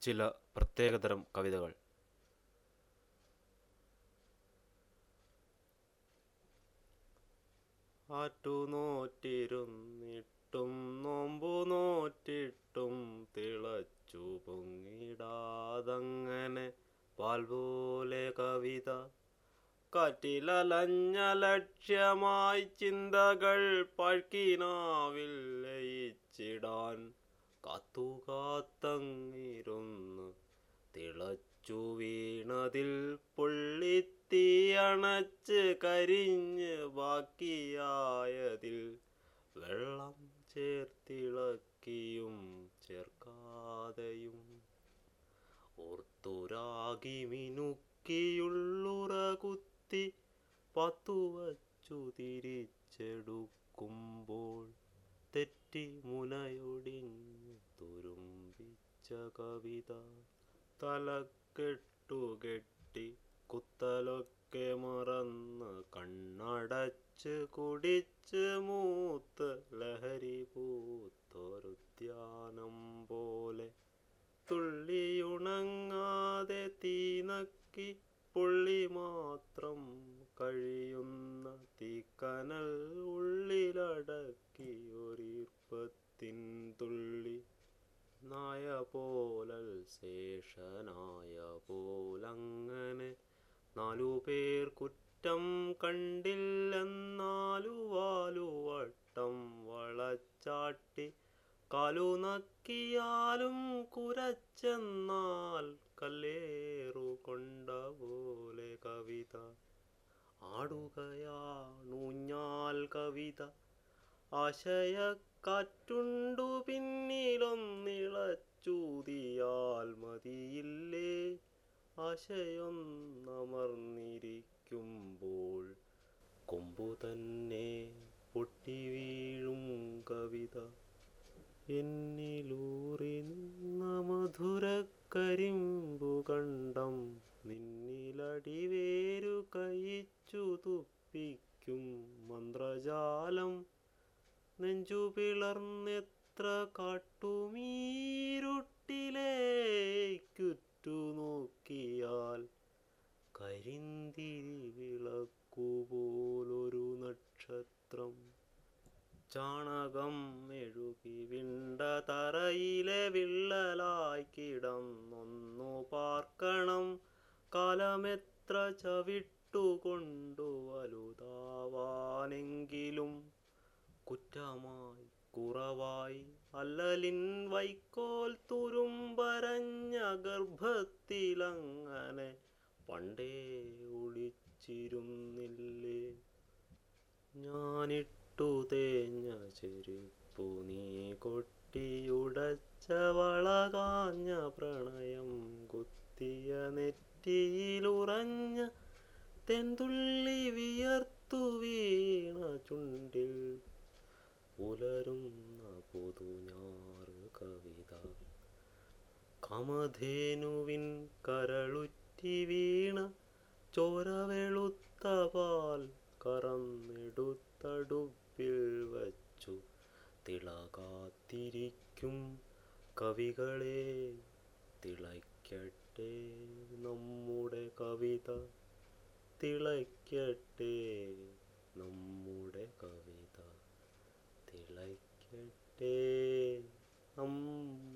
ചില പ്രത്യേകതരം കവിതകൾ ആറ്റു നോറ്റിരുന്നിട്ടും നോമ്പു നോറ്റിട്ടും തിളച്ചു പൊങ്ങിടാതങ്ങനെ പാൽ പോലെ കവിത കാറ്റിലലഞ്ഞ ലക്ഷ്യമായി ചിന്തകൾ പഴക്കിനാവിൽ ലയിച്ചിടാൻ കാത്തു കാത്തങ്ങിരുന്ന് തിളച്ചു വീണതിൽ പൊള്ളിത്തീ അണച്ച് കരിഞ്ഞ് ബാക്കിയായതിൽ വെള്ളം ചേർത്തിളക്കിയും ചേർക്കാതെയും ഓർത്തുരാഗി മിനുക്കിയുള്ളുറ കുത്തി പത്തുവച്ചു തിരിച്ചെടുക്കുമ്പോൾ തെറ്റി മുനയൊടിഞ്ഞു തുരുമ്പിച്ച കവിത തലക്കെട്ടുകെട്ടി കുത്തലൊക്കെ മറന്ന് കണ്ണടച്ച് കുടിച്ച് മൂത്ത് ലഹരി പൂത്തൊരുദ്യാനം പോലെ തുള്ളിയുണങ്ങാതെ തീനക്കി പുള്ളി മാത്രം കഴിയുന്ന തീക്കനൽ ഉള്ളിലടക്കി ഒരീർപ്പത്തിൻ തുള്ളി നായ പോലൽ ശേഷനായ പോലങ്ങനെ നാലു പേർ കുറ്റം കണ്ടില്ലെന്നാലു വാലു വട്ടം വളച്ചാട്ടി കാലു നക്കിയാലും കുരച്ചെന്നാൽ കല്ലേറു കൊണ്ട പോലെ കവിത ആടുകയാണൂഞ്ഞാൽ കവിത ആശയക്കാറ്റുണ്ടു പിന്നിലൊന്നിളച്ചൂതിയാൽ മതിയില്ലേ ആശയൊന്നമർന്നിരിക്കുമ്പോൾ കൊമ്പു തന്നെ പൊട്ടി വീഴും കവിത എന്നിലൂറി നിന്ന മധുരക്കരിമ്പു കണ്ടം നിന്നിലടിവേരു കയിച്ചു തുപ്പിക്കും മന്ത്രജാലം നെഞ്ചു പിളർന്നെത്ര കാട്ടുമീരുട്ടിലേക്കുറ്റു നോക്കിയാൽ കരിന്തിരി വിളക്കുപോലൊരു നക്ഷത്രം ചാണകം മെഴുകി വിണ്ട തറയിലെ വിള്ളലായി കിടന്നൊന്നു പാർക്കണം കാലമെത്ര ചവിട്ടുകൊണ്ടു വലുതാവാനെങ്കിലും കുറ്റമായി കുറവായി അല്ലലിൻ വൈക്കോൽ തുരുമ്പരഞ്ഞ ഗർഭത്തിലങ്ങനെ പണ്ടേ ഒളിച്ചിരുന്നില്ലേ ഞാനിട്ടു തേഞ്ഞ ചെരുപ്പു നീ കൊട്ടിയുടച്ച വളകാഞ്ഞ പ്രണയം കുത്തിയ നെറ്റിയിലുറഞ്ഞ തെന്തുള്ളി വിയർത്തു വീണ ചുണ്ടിൽ പുലരുന്ന പുതുഞാറ് കവിത കമധേനുവിൻ കരളുറ്റി വീണ ചോര വെളുത്ത പാൽ കറന്നെടുത്തടുപ്പിൽ വച്ചു തിളകാത്തിരിക്കും കവികളെ തിളയ്ക്കട്ടെ നമ്മുടെ കവിത തിളയ്ക്കട്ടെ നമ്മുടെ കവിത തിളയ്ക്കട്ടെ നമ്മുടെ